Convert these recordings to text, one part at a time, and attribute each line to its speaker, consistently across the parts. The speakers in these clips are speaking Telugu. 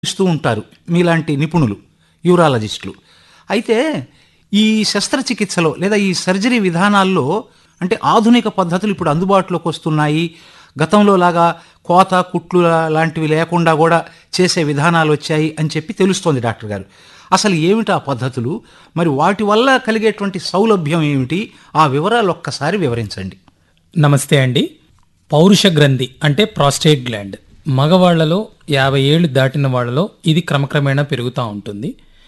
Speaker 1: ఇస్తూ ఉంటారు మీలాంటి నిపుణులు యూరాలజిస్టులు అయితే ఈ శస్త్రచికిత్సలో లేదా ఈ సర్జరీ విధానాల్లో అంటే ఆధునిక పద్ధతులు ఇప్పుడు అందుబాటులోకి వస్తున్నాయి గతంలో లాగా కోత కుట్లు లాంటివి లేకుండా కూడా చేసే విధానాలు వచ్చాయి అని చెప్పి తెలుస్తోంది డాక్టర్ గారు అసలు ఏమిటి ఆ పద్ధతులు మరి వాటి వల్ల కలిగేటువంటి సౌలభ్యం ఏమిటి ఆ వివరాలు ఒక్కసారి వివరించండి
Speaker 2: నమస్తే అండి పౌరుష గ్రంథి అంటే ప్రాస్టేట్ గ్లాండ్ మగవాళ్లలో యాభై ఏళ్ళు దాటిన వాళ్ళలో ఇది క్రమక్రమేణా పెరుగుతూ ఉంటుంది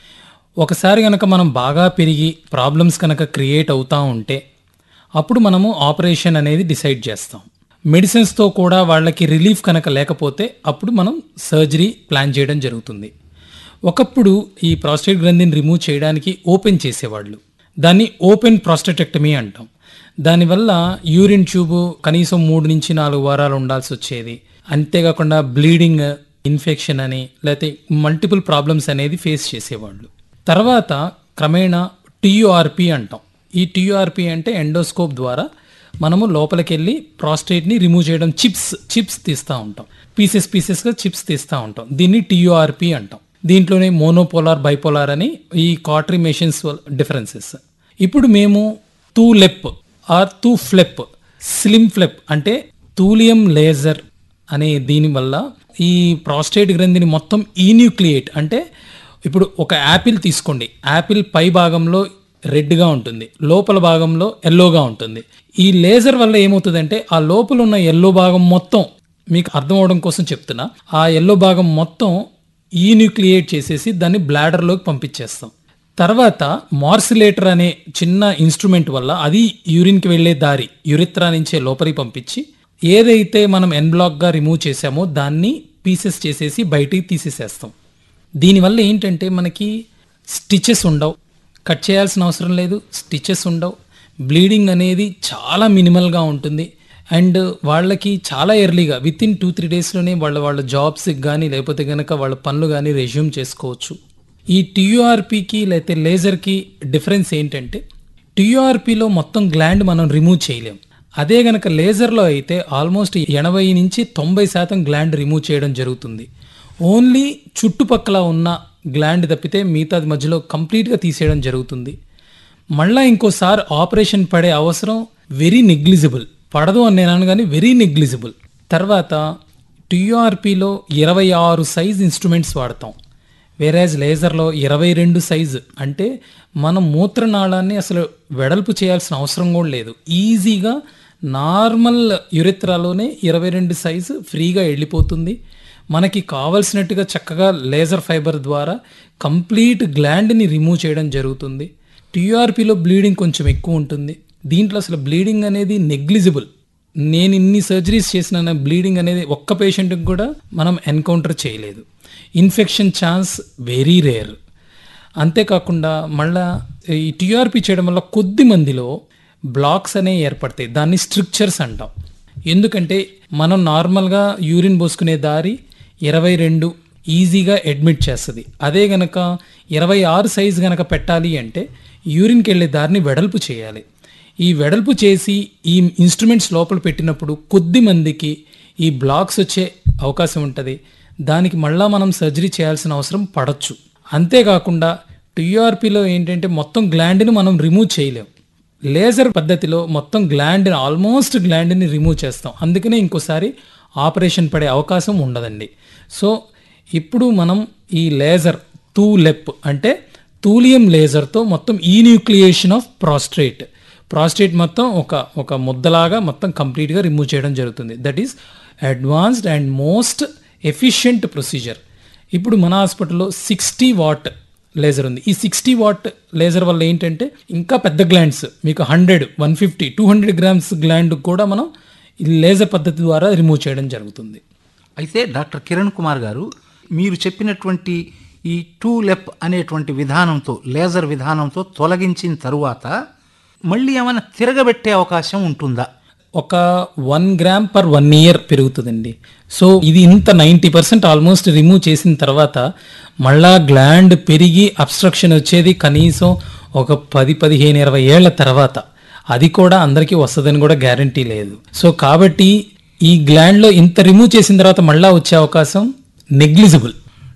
Speaker 2: ఒకసారి కనుక మనం బాగా పెరిగి ప్రాబ్లమ్స్ కనుక క్రియేట్ అవుతూ ఉంటే అప్పుడు మనము ఆపరేషన్ అనేది డిసైడ్ చేస్తాం మెడిసిన్స్తో కూడా వాళ్ళకి రిలీఫ్ కనుక లేకపోతే అప్పుడు మనం సర్జరీ ప్లాన్ చేయడం జరుగుతుంది ఒకప్పుడు ఈ ప్రాస్టేట్ గ్రంథిని రిమూవ్ చేయడానికి ఓపెన్ చేసేవాళ్ళు దాన్ని ఓపెన్ ప్రాస్టెటెక్టమీ అంటాం దానివల్ల యూరిన్ ట్యూబ్ కనీసం మూడు నుంచి నాలుగు వారాలు ఉండాల్సి వచ్చేది అంతేకాకుండా బ్లీడింగ్ ఇన్ఫెక్షన్ అని లేకపోతే మల్టిపుల్ ప్రాబ్లమ్స్ అనేది ఫేస్ చేసేవాళ్ళు తర్వాత క్రమేణా టీయూఆర్పి అంటాం ఈ టీయూఆర్పి అంటే ఎండోస్కోప్ ద్వారా మనము లోపలికి వెళ్ళి ప్రాస్టేట్ని రిమూవ్ చేయడం చిప్స్ చిప్స్ తీస్తూ ఉంటాం పీసెస్ పీసెస్గా చిప్స్ తీస్తూ ఉంటాం దీన్ని టీయూఆర్పి అంటాం దీంట్లోనే మోనోపోలార్ బైపోలార్ అని ఈ కాటరీ మెషిన్స్ డిఫరెన్సెస్ ఇప్పుడు మేము ThuLEP or ThuFLEP slim FLEP అంటే తూలియం లేజర్ అనే దీని వల్ల ఈ ప్రాస్టేట్ గ్రంథిని మొత్తం ఈన్యూక్లియేట్ అంటే ఇప్పుడు ఒక యాపిల్ తీసుకోండి యాపిల్ పై భాగంలో రెడ్గా ఉంటుంది లోపల భాగంలో ఎల్లోగా ఉంటుంది ఈ లేజర్ వల్ల ఏమవుతుందంటే ఆ లోపల ఉన్న ఎల్లో భాగం మొత్తం మీకు అర్థం అవడం కోసం చెప్తున్నా ఆ ఎల్లో భాగం మొత్తం ఈన్యూక్లియేట్ చేసేసి దాన్ని బ్లాడర్లోకి పంపించేస్తాం తర్వాత మార్సిలేటర్ అనే చిన్న ఇన్స్ట్రుమెంట్ వల్ల అది యూరిన్కి వెళ్ళే దారి యురిత్రా నుంచే లోపలికి పంపించి ఏదైతే మనం ఎన్ బ్లాక్గా రిమూవ్ చేసామో దాన్ని పీసెస్ చేసేసి బయటికి తీసేసేస్తాం దీనివల్ల ఏంటంటే మనకి స్టిచెస్ ఉండవు కట్ చేయాల్సిన అవసరం లేదు స్టిచెస్ ఉండవు బ్లీడింగ్ అనేది చాలా మినిమల్గా ఉంటుంది అండ్ వాళ్ళకి చాలా ఎర్లీగా విత్ ఇన్ టూ త్రీ డేస్లోనే వాళ్ళ వాళ్ళ జాబ్స్కి కానీ లేకపోతే కనుక వాళ్ళ పనులు కానీ రెజ్యూమ్ చేసుకోవచ్చు ఈ టీయూఆర్పీకి లేకపోతే లేజర్కి డిఫరెన్స్ ఏంటంటే టీయూఆర్పీలో మొత్తం గ్లాండ్ మనం రిమూవ్ చేయలేం అదే గనక లేజర్లో అయితే ఆల్మోస్ట్ ఎనభై నుంచి తొంభై శాతం గ్లాండ్ రిమూవ్ చేయడం జరుగుతుంది ఓన్లీ చుట్టుపక్కల ఉన్న గ్లాండ్ తప్పితే మిగతాది మధ్యలో కంప్లీట్గా తీసేయడం జరుగుతుంది మళ్ళా ఇంకోసారి ఆపరేషన్ పడే అవసరం వెరీ నెగ్లిజిబుల్ పడదు అని నేను అను కానీ వెరీ నెగ్లిజిబుల్ తర్వాత టీఆర్పీలో ఇరవై ఆరు సైజ్ ఇన్స్ట్రుమెంట్స్ వాడతాం వేరేజ్ లేజర్లో ఇరవై రెండు సైజు అంటే మనం మూత్రనాళాన్ని అసలు వెడల్పు చేయాల్సిన అవసరం కూడా లేదు ఈజీగా నార్మల్ యురిత్రాలోనే ఇరవై రెండు సైజు ఫ్రీగా వెళ్ళిపోతుంది మనకి కావలసినట్టుగా చక్కగా లేజర్ ఫైబర్ ద్వారా కంప్లీట్ గ్లాండ్ని రిమూవ్ చేయడం జరుగుతుంది టీఆర్పీలో బ్లీడింగ్ కొంచెం ఎక్కువ ఉంటుంది దీంట్లో అసలు బ్లీడింగ్ అనేది నెగ్లిజిబుల్ నేను ఇన్ని సర్జరీస్ చేసిన బ్లీడింగ్ అనేది ఒక్క పేషెంట్కి కూడా మనం ఎన్కౌంటర్ చేయలేదు ఇన్ఫెక్షన్ ఛాన్స్ వెరీ రేర్ అంతేకాకుండా మళ్ళా ఈ టీఆర్పీ చేయడం వల్ల కొద్ది మందిలో బ్లాక్స్ అనేవి ఏర్పడతాయి దాన్ని స్ట్రిక్చర్స్ అంటాం ఎందుకంటే మనం నార్మల్గా యూరిన్ పోసుకునే దారి ఇరవై రెండు ఈజీగా అడ్మిట్ చేస్తుంది అదే గనక ఇరవై ఆరు సైజు గనక పెట్టాలి అంటే యూరిన్కి వెళ్ళే దారిని వెడల్పు చేయాలి ఈ వెడల్పు చేసి ఈ ఇన్స్ట్రుమెంట్స్ లోపల పెట్టినప్పుడు కొద్ది మందికి ఈ బ్లాక్స్ వచ్చే అవకాశం ఉంటుంది దానికి మళ్ళా మనం సర్జరీ చేయాల్సిన అవసరం పడవచ్చు అంతేకాకుండా టీఆర్పీలో ఏంటంటే మొత్తం గ్లాండ్ని మనం రిమూవ్ చేయలేం లేజర్ పద్ధతిలో మొత్తం గ్లాండ్ని ఆల్మోస్ట్ గ్లాండ్ని రిమూవ్ చేస్తాం అందుకనే ఇంకోసారి ఆపరేషన్ పడే అవకాశం ఉండదండి సో ఇప్పుడు మనం ఈ లేజర్ టూ లెప్ అంటే తూలియం లేజర్తో మొత్తం ఈ న్యూక్లియేషన్ ఆఫ్ ప్రాస్ట్రేట్ ప్రాస్టేట్ మొత్తం ఒక ఒక ముద్దలాగా మొత్తం కంప్లీట్గా రిమూవ్ చేయడం జరుగుతుంది that is advanced and most efficient procedure ఇప్పుడు మన హాస్పిటల్లో సిక్స్టీ వాట్ లేజర్ ఉంది ఈ సిక్స్టీ వాట్ లేజర్ వల్ల ఏంటంటే ఇంకా పెద్ద గ్లాండ్స్ మీకు hundred one fifty two hundred grams gland కూడా మనం ఈ లేజర్ పద్ధతి ద్వారా రిమూవ్ చేయడం జరుగుతుంది
Speaker 1: అయితే డాక్టర్ కిరణ్ కుమార్ గారు మీరు చెప్పినటువంటి ఈ టూ లెప్ అనేటువంటి విధానంతో లేజర్ విధానంతో తొలగించిన తరువాత మళ్ళీ ఏమైనా తిరగబెట్టే అవకాశం ఉంటుందా
Speaker 2: ఒక one gram per one year పెరుగుతుందండి సో ఇది ఇంత నైంటీ పర్సెంట్ ఆల్మోస్ట్ రిమూవ్ చేసిన తర్వాత మళ్ళా గ్లాండ్ పెరిగి అబ్స్ట్రక్షన్ వచ్చేది కనీసం ఒక పది పదిహేను ఇరవై ఏళ్ల తర్వాత అది కూడా అందరికీ వస్తుందని కూడా గ్యారంటీ లేదు సో కాబట్టి ఈ గ్లాండ్లో ఇంత రిమూవ్ చేసిన తర్వాత మళ్ళా వచ్చే అవకాశం నెగ్లిజిబుల్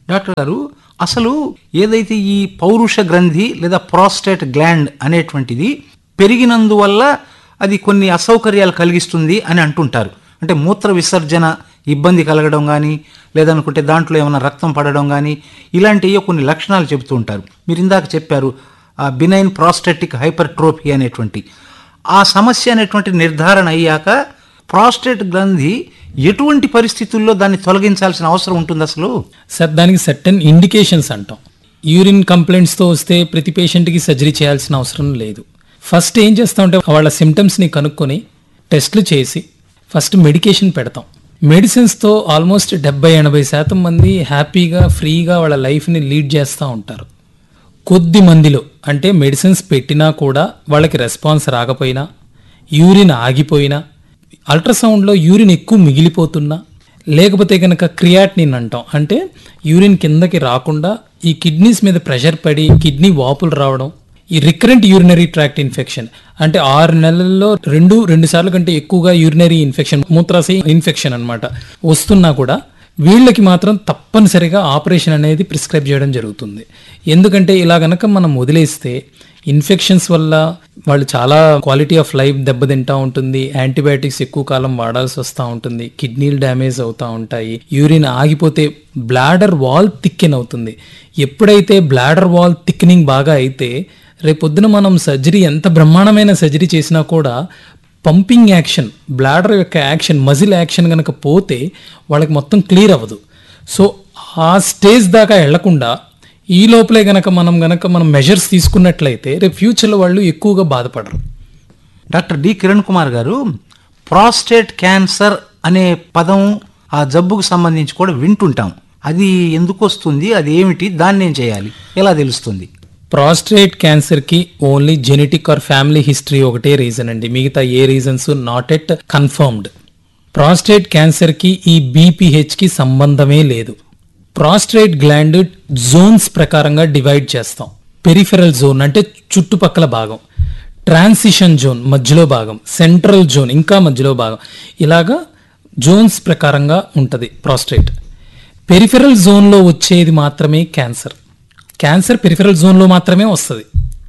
Speaker 1: డాక్టర్ గారు అసలు ఏదైతే ఈ పౌరుష గ్రంథి లేదా ప్రాస్టేట్ గ్లాండ్ అనేటువంటిది పెరిగినందువల్ల అది కొన్ని అసౌకర్యాలు కలిగిస్తుంది అని అంటుంటారు అంటే మూత్ర విసర్జన ఇబ్బంది కలగడం కానీ లేదనుకుంటే దాంట్లో ఏమైనా రక్తం పడడం కానీ ఇలాంటివి కొన్ని లక్షణాలు చెబుతూ ఉంటారు మీరు ఇందాక చెప్పారు బినైన్ ప్రాస్టెటిక్ హైపర్ట్రోఫీ అనేటువంటి ఆ సమస్య అనేటువంటి నిర్ధారణ అయ్యాక ప్రాస్టేట్ గ్రంథి ఎటువంటి పరిస్థితుల్లో దాన్ని తొలగించాల్సిన అవసరం ఉంటుంది అసలు
Speaker 2: సార్ దానికి సర్టన్ ఇండికేషన్స్ అంటాం యూరిన్ కంప్లైంట్స్తో వస్తే ప్రతి పేషెంట్కి సర్జరీ చేయాల్సిన అవసరం లేదు ఫస్ట్ ఏం చేస్తామంటే వాళ్ళ సిమ్టమ్స్ని కనుక్కొని టెస్ట్లు చేసి ఫస్ట్ మెడికేషన్ పెడతాం మెడిసిన్స్తో ఆల్మోస్ట్ డెబ్బై ఎనభై శాతం మంది హ్యాపీగా ఫ్రీగా వాళ్ళ లైఫ్ని లీడ్ చేస్తూ ఉంటారు కొద్ది మందిలో అంటే మెడిసిన్స్ పెట్టినా కూడా వాళ్ళకి రెస్పాన్స్ రాకపోయినా యూరిన్ ఆగిపోయినా అల్ట్రాసౌండ్లో యూరిన్ ఎక్కువ మిగిలిపోతున్నా లేకపోతే కనుక క్రియాటినిన్ అంటాం అంటే యూరిన్ కిందకి రాకుండా ఈ కిడ్నీస్ మీద ప్రెషర్ పడి కిడ్నీ వాపులు రావడం ఈ రికరెంట్ యూరినరీ ట్రాక్ట్ ఇన్ఫెక్షన్ అంటే ఆరు నెలల్లో రెండు రెండు సార్లు కంటే ఎక్కువగా యూరినరీ ఇన్ఫెక్షన్ మూత్రాశయ ఇన్ఫెక్షన్ అన్నమాట వస్తున్నా కూడా వీళ్ళకి మాత్రం తప్పనిసరిగా ఆపరేషన్ అనేది ప్రిస్క్రైబ్ చేయడం జరుగుతుంది ఎందుకంటే ఇలా గనక మనం వదిలేస్తే ఇన్ఫెక్షన్స్ వల్ల వాళ్ళు చాలా క్వాలిటీ ఆఫ్ లైఫ్ దెబ్బతింటా ఉంటుంది యాంటీబయాటిక్స్ ఎక్కువ కాలం వాడాల్సి వస్తూ ఉంటుంది కిడ్నీలు డ్యామేజ్ అవుతూ ఉంటాయి యూరిన్ ఆగిపోతే బ్లాడర్ వాల్ థిక్కెన్ అవుతుంది ఎప్పుడైతే బ్లాడర్ వాల్ థిక్నింగ్ బాగా అయితే రేపొద్దున మనం సర్జరీ ఎంత బ్రహ్మాండమైన సర్జరీ చేసినా కూడా పంపింగ్ యాక్షన్ బ్లాడర్ యొక్క యాక్షన్ మజిల్ యాక్షన్ కనుక పోతే వాళ్ళకి మొత్తం క్లియర్ అవ్వదు సో ఆ స్టేజ్ దాకా వెళ్లకుండా ఈ లోపలే గనక మనం గనక మనం మెజర్స్ తీసుకున్నట్లయితే రేపు ఫ్యూచర్లో వాళ్ళు ఎక్కువగా బాధపడరు
Speaker 1: doctor D Kiran Kumar garu prostate cancer అనే పదం ఆ జబ్బుకు సంబంధించి కూడా వింటుంటాం అది ఎందుకు వస్తుంది అది ఏమిటి దాన్ని ఏం చేయాలి ఎలా తెలుస్తుంది
Speaker 2: ప్రాస్ట్రేట్ క్యాన్సర్కి only genetic or family history ఒకటే రీజన్ అండి మిగతా ఏ reasons not at confirmed prostate క్యాన్సర్కి ఈ బీపీహెచ్కి సంబంధమే లేదు ప్రాస్ట్రేట్ గ్లాండ్ జోన్స్ ప్రకారంగా డివైడ్ చేస్తాం పెరిఫెరల్ జోన్ అంటే చుట్టుపక్కల భాగం ట్రాన్సిషన్ జోన్ మధ్యలో భాగం సెంట్రల్ జోన్ ఇంకా మధ్యలో భాగం ఇలాగా జోన్స్ ప్రకారంగా ఉంటుంది ప్రాస్ట్రేట్ పెరిఫెరల్ జోన్లో వచ్చేది మాత్రమే క్యాన్సర్ క్యాన్సర్ పెరిఫెరల్ జోన్లో మాత్రమే వస్తుంది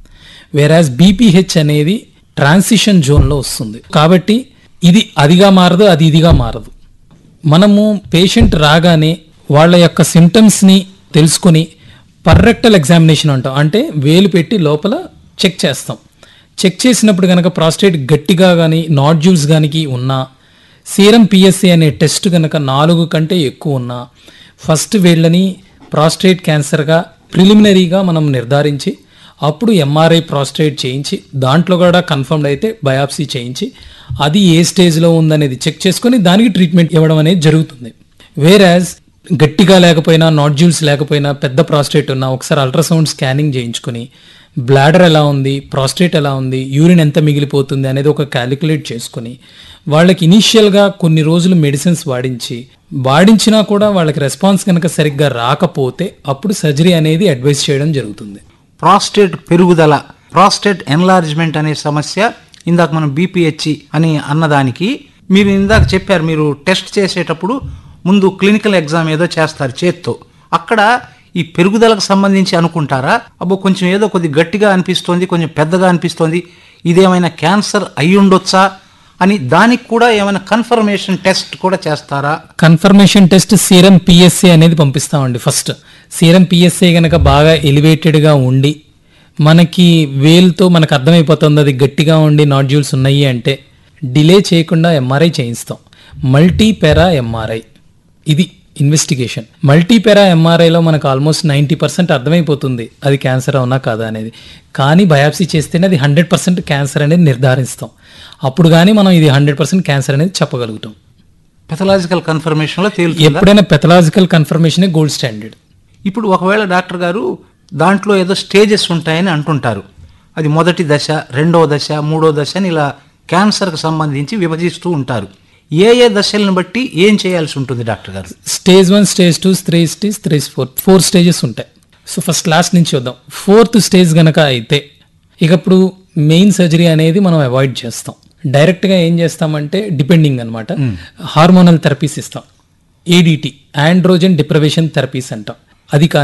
Speaker 2: వేరాజ్ బీపీహెచ్ అనేది ట్రాన్సిషన్ జోన్లో వస్తుంది కాబట్టి ఇది అదిగా మారదు అది ఇదిగా మారదు మనము పేషెంట్ రాగానే వాళ్ళ యొక్క సిమ్టమ్స్ని తెలుసుకొని పర్రెక్టల్ ఎగ్జామినేషన్ అంటాం అంటే వేలు పెట్టి లోపల చెక్ చేస్తాం చెక్ చేసినప్పుడు కనుక ప్రాస్టేట్ గట్టిగా కానీ నాడ్యూల్స్ కానీ ఉన్నా సీరం పిఎస్సి అనే టెస్ట్ కనుక నాలుగు కంటే ఎక్కువ ఉన్నా ఫస్ట్ వీళ్ళని ప్రాస్టేట్ క్యాన్సర్గా ప్రిలిమినరీగా మనం నిర్ధారించి అప్పుడు ఎంఆర్ఐ ప్రాస్టేట్ చేయించి దాంట్లో కూడా కన్ఫర్మ్డ్ అయితే బయాప్సీ చేయించి అది ఏ స్టేజ్లో ఉందనేది చెక్ చేసుకొని దానికి ట్రీట్మెంట్ ఇవ్వడం అనేది జరుగుతుంది వేరాజ్ గట్టిగా లేకపోయినా నాడ్యూల్స్ లేకపోయినా పెద్ద ప్రాస్టేట్ ఉన్నా ఒకసారి అల్ట్రాసౌండ్ స్కానింగ్ చేయించుకుని బ్లాడర్ ఎలా ఉంది ప్రాస్టేట్ ఎలా ఉంది యూరిన్ ఎంత మిగిలిపోతుంది అనేది ఒక క్యాలిక్యులేట్ చేసుకుని వాళ్ళకి ఇనీషియల్గా కొన్ని రోజులు మెడిసిన్స్ వాడించి వాడించినా కూడా వాళ్ళకి రెస్పాన్స్ కనుక సరిగ్గా రాకపోతే అప్పుడు సర్జరీ అనేది అడ్వైస్ చేయడం జరుగుతుంది
Speaker 1: ప్రాస్టేట్ పెరుగుదల ప్రాస్టేట్ ఎన్లార్జ్మెంట్ అనే సమస్య ఇందాక మనం బీపీహెచ్ అని అన్నదానికి మీరు ఇందాక చెప్పారు మీరు టెస్ట్ చేసేటప్పుడు ముందు క్లినికల్ ఎగ్జామ్ ఏదో చేస్తారు చేత్తో అక్కడ ఈ పెరుగుదలకు సంబంధించి అనుకుంటారా అబ్బో కొంచెం ఏదో కొద్ది గట్టిగా అనిపిస్తోంది కొంచెం పెద్దగా అనిపిస్తోంది ఇదేమైనా క్యాన్సర్ అయి ఉండొచ్చా అని దానికి కూడా ఏమైనా కన్ఫర్మేషన్ టెస్ట్ కూడా చేస్తారా
Speaker 2: కన్ఫర్మేషన్ టెస్ట్ సీరం పిఎస్ఏ అనేది పంపిస్తామండి ఫస్ట్ సీరం పిఎస్ఏ కనుక బాగా ఎలివేటెడ్గా ఉండి మనకి వేల్తో మనకు అర్థమైపోతుంది అది గట్టిగా ఉండి నాడ్యూల్స్ ఉన్నాయి అంటే డిలే చేయకుండా ఎంఆర్ఐ చేయిస్తాం మల్టీపెరా ఎంఆర్ఐ ఇది ఇన్వెస్టిగేషన్ మల్టీపెరా ఎంఆర్ఐలో మనకు ఆల్మోస్ట్ నైంటీ పర్సెంట్ అర్థమైపోతుంది అది క్యాన్సర్ అవునా కాదా అనేది కానీ బయాప్సీ చేస్తేనే అది హండ్రెడ్ పర్సెంట్ క్యాన్సర్ అనేది నిర్ధారిస్తాం అప్పుడు కానీ మనం ఇది హండ్రెడ్ పర్సెంట్ క్యాన్సర్ అనేది చెప్పగలుగుతాం
Speaker 1: పెథలాజికల్ కన్ఫర్మేషన్లో తేలుతుంది
Speaker 2: ఎప్పుడైనా పెథలాజికల్ కన్ఫర్మేషన్ గోల్డ్ స్టాండర్డ్
Speaker 1: ఇప్పుడు ఒకవేళ డాక్టర్ గారు దాంట్లో ఏదో స్టేజెస్ ఉంటాయని అంటుంటారు అది మొదటి దశ రెండవ దశ మూడో దశ అని ఇలా క్యాన్సర్కి సంబంధించి విభజిస్తూ ఉంటారు ఏ ఏ దశలను బట్టి ఏం చేయాల్సి ఉంటుంది doctor garu
Speaker 2: stage one stage two stage three stage four four stages ఉంటాయి సో ఫస్ట్ లాస్ట్ నుంచి చూద్దాం ఫోర్త్ స్టేజ్ గనక అయితే ఇక ఇప్పుడు మెయిన్ సర్జరీ అనేది మనం అవాయిడ్ చేస్తాం డైరెక్ట్గా ఏం చేస్తామంటే డిపెండింగ్ అనమాట హార్మోనల్ థెరపీస్ ఇస్తాం ఏడిటి ఆండ్రోజన్ డిప్రవేషన్ థెరపీస్ అంటాం అది కా